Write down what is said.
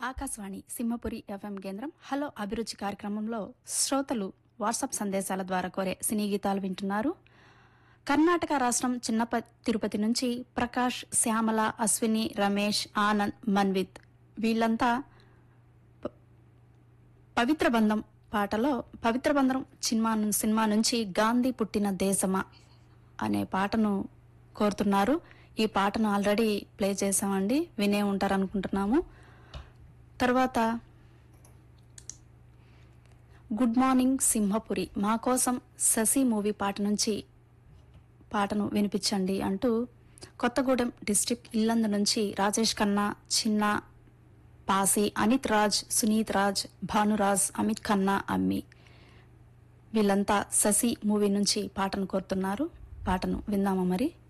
Akashvani Simhapuri FM కేంద్రం hello అభిరుచి కార్యక్రమంలో శ్రోతలు వాట్సాప్ సందేశాల ద్వారా కోరే సినీ గీతాలు వింటున్నారు కర్ణాటక రాష్ట్రం చిన్నప తిరుపతి నుంచి ప్రకాష్ శ్యామల అశ్విని రమేష్ ఆనంద్ మన్విత్ వీళ్ళంతా ప- పవిత్ర బంధం పాటలో పవిత్ర బంధం సినిమా ను- సినిమా నుంచి గాంధీ పుట్టిన దేశమా అనే పాటను కోరుతున్నారు ఈ పాటను ఆల్రెడీ ప్లే చేసామండి వినే ఉంటారు అనుకుంటున్నాము తర్వాత గుడ్ మార్నింగ్ సింహపురి మా కోసం శశి మూవీ పాట నుంచి పాటను వినిపించండి అంటూ కొత్తగూడెం డిస్టిక్ ఇల్లందు నుంచి రాజేష్ ఖన్నా చిన్న పాసి అనిత్ రాజ్ సునీత్ రాజ్ భానురాజ్ అమిత్ ఖన్నా అమ్మి వీళ్ళంతా శశి మూవీ నుంచి పాటను కోరుతున్నారు పాటను విందామా మరి